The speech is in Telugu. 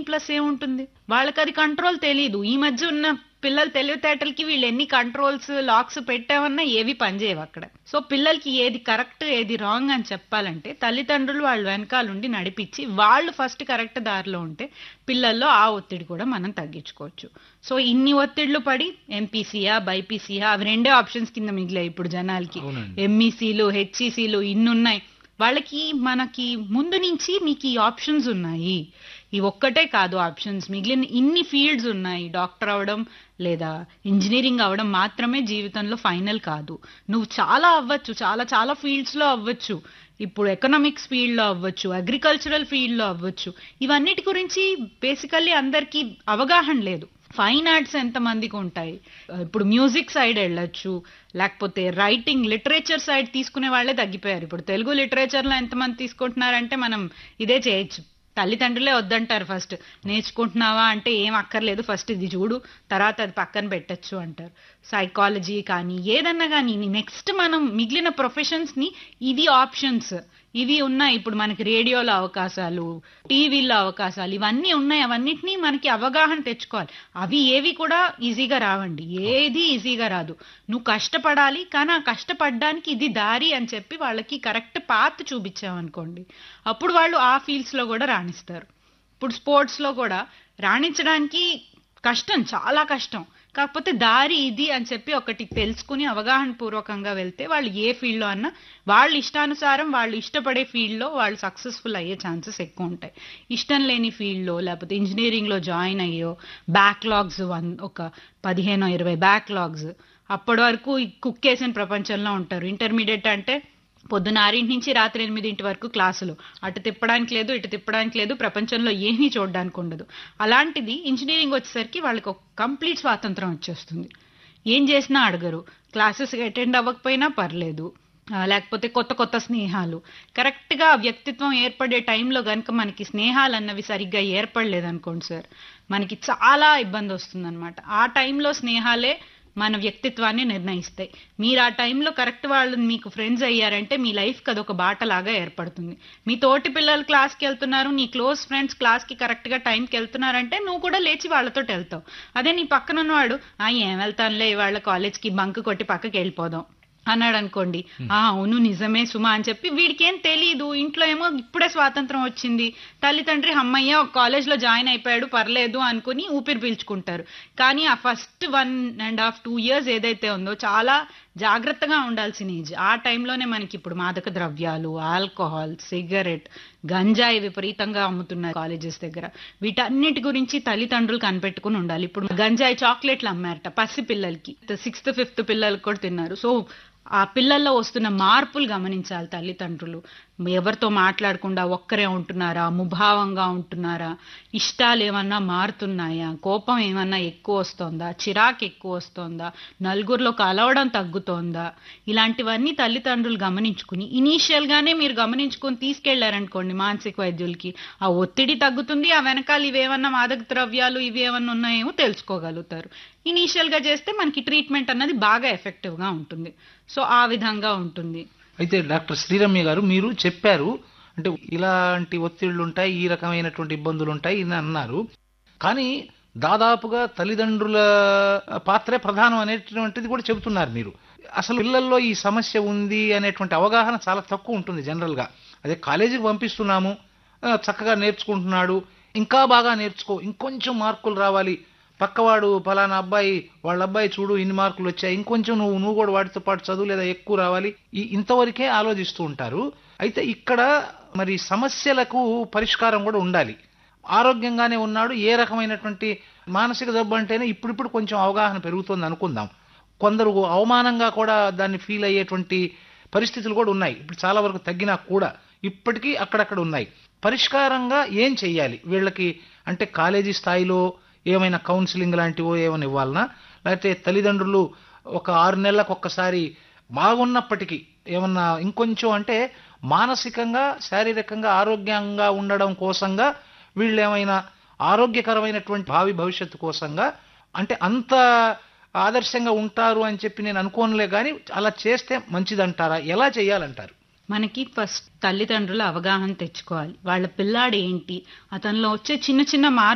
ప్లస్ ఏముంటుంది వాళ్ళకి అది కంట్రోల్ తెలియదు ఈ మధ్య ఉన్న పిల్లల తెలివితేటలకి వీళ్ళు ఎన్ని కంట్రోల్స్ లాక్స్ పెట్టామన్నా ఏవి పనిచేయవు అక్కడ సో పిల్లలకి ఏది కరెక్ట్ ఏది రాంగ్ అని చెప్పాలంటే తల్లిదండ్రులు వాళ్ళు వెనకాలండి నడిపించి వాళ్ళు ఫస్ట్ కరెక్ట్ దారిలో ఉంటే పిల్లల్లో ఆ ఒత్తిడి కూడా మనం తగ్గించుకోవచ్చు సో ఇన్ని ఒత్తిళ్లు పడి ఎంపీసీయా బైపీసీయా అవి రెండే ఆప్షన్స్ కింద మిగిలాయి ఇప్పుడు జనాలకి అవునండి. ఎంఈసీలు హెచ్ఈసీలు ఇన్ని ఉన్నాయి వాళ్ళకి మనకి ముందు నుంచి మీకు ఈ ఆప్షన్స్ ఉన్నాయి ఈ ఒక్కటే కాదు ఆప్షన్స్ మిగిలిన ఇన్ని ఫీల్డ్స్ ఉన్నాయి డాక్టర్ అవడం లేదా ఇంజనీరింగ్ అవడం మాత్రమే జీవితంలో ఫైనల్ కాదు నువ్వు చాలా అవ్వచ్చు చాలా చాలా ఫీల్డ్స్ లో అవ్వచ్చు ఇప్పుడు ఎకనామిక్స్ ఫీల్డ్ లో అవ్వచ్చు అగ్రికల్చరల్ ఫీల్డ్ లో అవ్వచ్చు ఇవన్నిటి గురించి బేసికల్లీ అందరికీ అవగాహన లేదు ఫైన్ ఆర్ట్స్ ఎంత మందికి ఉంటాయి ఇప్పుడు మ్యూజిక్ సైడ్ వెళ్ళొచ్చు లేకపోతే రైటింగ్ లిటరేచర్ సైడ్ తీసుకునే వాళ్ళే తగ్గిపోయారు ఇప్పుడు తెలుగు లిటరేచర్ లో ఎంతమంది తీసుకుంటున్నారంటే మనం ఇదే చేయొచ్చు తల్లిదండ్రులే వద్దంటారు ఫస్ట్ నేర్చుకుంటున్నావా అంటే ఏం అక్కర్లేదు ఫస్ట్ ఇది చూడు తర్వాత అది పక్కన పెట్టచ్చు అంటారు సైకాలజీ కానీ ఏదన్నా కానీ నెక్స్ట్ మనం మిగిలిన ప్రొఫెషన్స్ ని ఇది ఆప్షన్స్ ఇవి ఉన్నాయి ఇప్పుడు మనకి రేడియోలో అవకాశాలు టీవీలో అవకాశాలు ఇవన్నీ ఉన్నాయి అవన్నిటినీ మనకి అవగాహన తెచ్చుకోవాలి అవి ఏవి కూడా ఈజీగా రావండి ఏది ఈజీగా రాదు నువ్వు కష్టపడాలి కానీ ఆ కష్టపడడానికి ఇది దారి అని చెప్పి వాళ్ళకి కరెక్ట్ పాత్ చూపించామనుకోండి అప్పుడు వాళ్ళు ఆ ఫీల్డ్స్ లో కూడా రాణిస్తారు ఇప్పుడు స్పోర్ట్స్ లో కూడా రాణించడానికి కష్టం చాలా కష్టం కాకపోతే దారి ఇది అని చెప్పి ఒకటి తెలుసుకుని అవగాహన పూర్వకంగా వెళ్తే వాళ్ళు ఏ ఫీల్డ్ లో అన్నా వాళ్ళ ఇష్టానుసారం వాళ్ళు ఇష్టపడే ఫీల్డ్ లో వాళ్ళు సక్సెస్ఫుల్ అయ్యే ఛాన్సెస్ ఎక్కువ ఉంటాయి ఇష్టం లేని ఫీల్డ్ లో లేకపోతే ఇంజనీరింగ్ లో జాయిన్ అయ్యో బ్యాక్లాగ్స్ వన్ ఒక పదిహేనో ఇరవై బ్యాక్లాగ్స్ అప్పటి వరకు ఈ కుక్కేసిన ప్రపంచంలో ఉంటారు ఇంటర్మీడియట్ అంటే పొద్దున ఆరింటి నుంచి రాత్రి ఎనిమిదింటి వరకు క్లాసులు అటు తిప్పడానికి లేదు ఇటు తిప్పడానికి లేదు ప్రపంచంలో ఏమీ చూడడానికి ఉండదు అలాంటిది ఇంజనీరింగ్ వచ్చేసరికి వాళ్ళకి ఒక కంప్లీట్ స్వాతంత్రం వచ్చేస్తుంది ఏం చేసినా అడగరు క్లాసెస్ అటెండ్ అవ్వకపోయినా పర్లేదు ఆ, లేకపోతే కొత్త కొత్త స్నేహాలు కరెక్ట్ గా వ్యక్తిత్వం ఏర్పడే టైంలో కనుక మనకి స్నేహాలు అన్నవి సరిగ్గా ఏర్పడలేదు అనుకోండి సార్ మనకి చాలా ఇబ్బంది వస్తుంది ఆ టైంలో స్నేహాలే మన వ్యక్తిత్వాన్ని నిర్ణయిస్తాయి మీరు ఆ టైంలో కరెక్ట్ వాళ్ళు మీకు ఫ్రెండ్స్ అయ్యారంటే మీ లైఫ్ కి అదొక బాటలాగా ఏర్పడుతుంది మీ తోటి పిల్లలు క్లాస్కి వెళ్తున్నారు నీ క్లోజ్ ఫ్రెండ్స్ క్లాస్కి కరెక్ట్ గా టైంకి వెళ్తున్నారంటే నువ్వు కూడా లేచి వాళ్ళతో వెళ్తావు అదే నీ పక్కన ఉన్నవాడు ఆ ఏం వెళ్తానులే ఇవాళ కాలేజ్కి బంక్ కొట్టి పక్కకి వెళ్ళిపోదాం అన్నాడు అనుకోండి ఆ అవును నిజమే సుమా అని చెప్పి వీడికి ఏం తెలియదు ఇంట్లో ఏమో ఇప్పుడే స్వాతంత్రం వచ్చింది తల్లిదండ్రి అమ్మయ్య ఒక కాలేజ్ లో జాయిన్ అయిపోయాడు పర్లేదు అనుకుని ఊపిరి పీల్చుకుంటారు కానీ ఆ first one and half two years ఏదైతే ఉందో చాలా జాగ్రత్తగా ఉండాల్సిన ఏజ్ ఆ టైంలోనే మనకి ఇప్పుడు మాదక ద్రవ్యాలు ఆల్కహాల్ సిగరెట్ గంజాయి విపరీతంగా అమ్ముతున్నారు కాలేజెస్ దగ్గర వీటన్నిటి గురించి తల్లిదండ్రులు కనిపెట్టుకుని ఉండాలి ఇప్పుడు గంజాయి చాక్లెట్లు అమ్మారట పసి పిల్లలకి సిక్స్త్ ఫిఫ్త్ పిల్లలకి కూడా తిన్నారు సో ఆ పిల్లల్లో వస్తున్న మార్పులు గమనించాలి తల్లిదండ్రులు ఎవరితో మాట్లాడకుండా ఒక్కరే ఉంటున్నారా ముభావంగా ఉంటున్నారా ఇష్టాలు ఏమన్నా మారుతున్నాయా కోపం ఏమన్నా ఎక్కువ వస్తోందా చిరాకు ఎక్కువ వస్తోందా నలుగురిలో కలవడం తగ్గుతోందా ఇలాంటివన్నీ తల్లిదండ్రులు గమనించుకుని ఇనీషియల్ గానే మీరు గమనించుకొని తీసుకెళ్లారనుకోండి మానసిక వైద్యులకి ఆ ఒత్తిడి తగ్గుతుంది ఆ వెనకాల ఇవేమన్నా మాదక ద్రవ్యాలు ఇవి ఏమన్నా ఉన్నాయేమో తెలుసుకోగలుగుతారు ఇనీషియల్ గా చేస్తే మనకి ట్రీట్మెంట్ అన్నది బాగా ఎఫెక్టివ్ గా ఉంటుంది సో ఆ విధంగా ఉంటుంది అయితే డాక్టర్ శ్రీరమ్య గారు మీరు చెప్పారు అంటే ఇలాంటి ఒత్తిళ్లు ఉంటాయి ఈ రకమైనటువంటి ఇబ్బందులు ఉంటాయి అని అన్నారు కానీ దాదాపుగా తల్లిదండ్రుల పాత్రే ప్రధానం అనేటువంటిది కూడా చెబుతున్నారు మీరు అసలు పిల్లల్లో ఈ సమస్య ఉంది అనేటువంటి అవగాహన చాలా తక్కువ ఉంటుంది జనరల్ గా అదే కాలేజీకి పంపిస్తున్నాము ఆ, చక్కగా నేర్చుకుంటున్నాడు ఇంకా బాగా నేర్చుకో ఇంకొంచెం మార్కులు రావాలి పక్కవాడు ఫలానా అబ్బాయి వాళ్ళ అబ్బాయి చూడు ఇన్ని మార్కులు వచ్చాయి ఇంకొంచెం నువ్వు నువ్వు కూడా వాటితో పాటు చదువు లేదా ఎక్కువ రావాలి ఈ ఇంతవరకే ఆలోచిస్తూ ఉంటారు అయితే ఇక్కడ మరి సమస్యలకు పరిష్కారం కూడా ఉండాలి ఆరోగ్యంగానే ఉన్నాడు ఏ రకమైనటువంటి మానసిక జబ్బు అంటేనే ఇప్పుడిప్పుడు కొంచెం అవగాహన పెరుగుతుంది అనుకుందాం కొందరు అవమానంగా కూడా దాన్ని ఫీల్ అయ్యేటువంటి పరిస్థితులు కూడా ఉన్నాయి ఇప్పుడు చాలా వరకు తగ్గినా కూడా ఇప్పటికీ అక్కడక్కడ ఉన్నాయి పరిష్కారంగా ఏం చెయ్యాలి వీళ్ళకి అంటే కాలేజీ స్థాయిలో ఏమైనా కౌన్సిలింగ్ లాంటివో ఏమైనా ఇవ్వాలనా లేకపోతే తల్లిదండ్రులు ఒక ఆరు నెలలకు ఒక్కసారి బాగున్నప్పటికీ ఏమన్నా ఇంకొంచెం అంటే మానసికంగా శారీరకంగా ఆరోగ్యంగా ఉండడం కోసంగా వీళ్ళు ఏమైనా ఆరోగ్యకరమైనటువంటి భావి భవిష్యత్తు కోసంగా అంటే అంత ఆదర్శంగా ఉంటారు అని చెప్పి నేను అనుకోనులే కానీ అలా చేస్తే మంచిదంటారా ఎలా చేయాలంటారు మనకి ఫస్ట్ తల్లిదండ్రుల అవగాహన తెచ్చుకోవాలి వాళ్ళ పిల్లాడు ఏంటి అతనిలో వచ్చే చిన్న చిన్న మార్పు